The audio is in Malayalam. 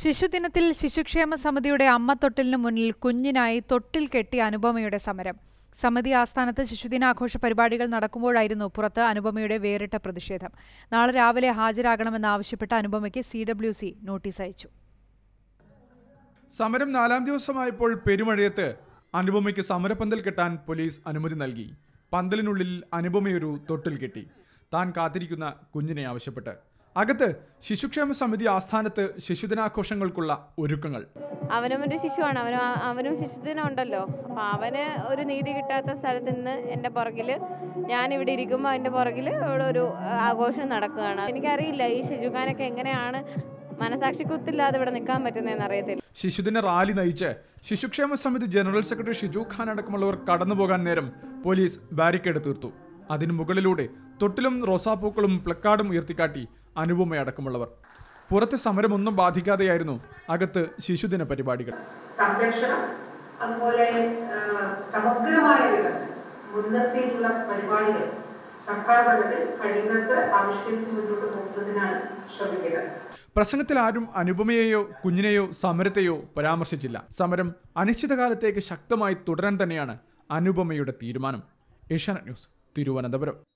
ശിശുദിനത്തിൽ ശിശുക്ഷേമ സമിതിയുടെ അമ്മത്തൊട്ടിലിനു മുന്നിൽ കുഞ്ഞിനായി തൊട്ടിൽ കെട്ടി അനുപമയുടെ സമരം സമിതി ആസ്ഥാനത്ത് ശിശുദിനാഘോഷ പരിപാടികൾ നടക്കുമ്പോഴായിരുന്നു പുറത്ത് അനുപമയുടെ വേറിട്ട പ്രതിഷേധം നാളെ രാവിലെ ഹാജരാകണമെന്നാവശ്യപ്പെട്ട് അനുപമയ്ക്ക് സി ഡബ്ല്യു സി നോട്ടീസ് അയച്ചു സമരം നാലാം ദിവസമായപ്പോൾ പെരുമഴയത്ത് അനുപമയ്ക്ക് സമരപന്തൽ കെട്ടാൻ പോലീസ് അനുമതി നൽകി പന്തലിനുള്ളിൽ അനുപമയൊരു തൊട്ടിൽ കെട്ടി താൻ കാത്തിരിക്കുന്ന കുഞ്ഞിനെ ആവശ്യപ്പെട്ട് അകത്ത് ശിശുക്ഷേമ സമിതി ആസ്ഥാനത്ത് ശിശുദിനാഘോഷങ്ങൾക്കുള്ള ഒരുക്കങ്ങൾ അവനും ഒരു ശിശുവാണ് അവനും അവനും ശിശുദിനം ഉണ്ടല്ലോ അപ്പം അവന് ഒരു നീതി കിട്ടാത്ത സ്ഥലത്ത് നിന്ന് എൻ്റെ പുറകിൽ ഞാൻ ഇവിടെ ഇരിക്കുമ്പോൾ അതിൻ്റെ പുറകിൽ ഇവിടെ ഒരു ആഘോഷം നടക്കുകയാണ് എനിക്കറിയില്ല ഈ ഷിജുഖാനൊക്കെ എങ്ങനെയാണ് മനസാക്ഷി കുത്തില്ലാതെ ഇവിടെ നിൽക്കാൻ പറ്റുന്നതെന്ന് അറിയത്തില്ല ശിശുദിന റാലി നയിച്ച് ശിശുക്ഷേമ സമിതി ജനറൽ സെക്രട്ടറി ഷിജു ഖാൻ അടക്കമുള്ളവർ കടന്നുപോകാൻ നേരം പോലീസ് ബാരിക്കേഡ് തീർത്തു അതിനു മുകളിലൂടെ തൊട്ടിലും റോസാപ്പൂക്കളും പ്ലക്കാർഡും ഉയർത്തിക്കാട്ടി അനുപമയടക്കമുള്ളവർ പുറത്തെ സമരമൊന്നും ബാധിക്കാതെയായിരുന്നു അകത്ത് ശിശുദിന പരിപാടികൾ സംരക്ഷണം അതുപോലെ ആ, സമഗ്രമായ വികസനം മുൻനിർത്തിയിട്ടുള്ള പരിപാടികൾ സർക്കാർ തലത്തിൽ കഴിയുന്നത് ആവിഷ്കരിച്ച് മുന്നോട്ട് പോകുന്നതിനാണ് ശ്രമിക്കുക പ്രസംഗത്തിൽ ആരും അനുപമയെയോ കുഞ്ഞിനെയോ സമരത്തെയോ പരാമർശിച്ചില്ല സമരം അനിശ്ചിതകാലത്തേക്ക് ശക്തമായി തുടരാൻ തന്നെയാണ് അനുപമയുടെ തീരുമാനം ഏഷ്യാനെറ്റ് ന്യൂസ് തിരുവനന്തപുരം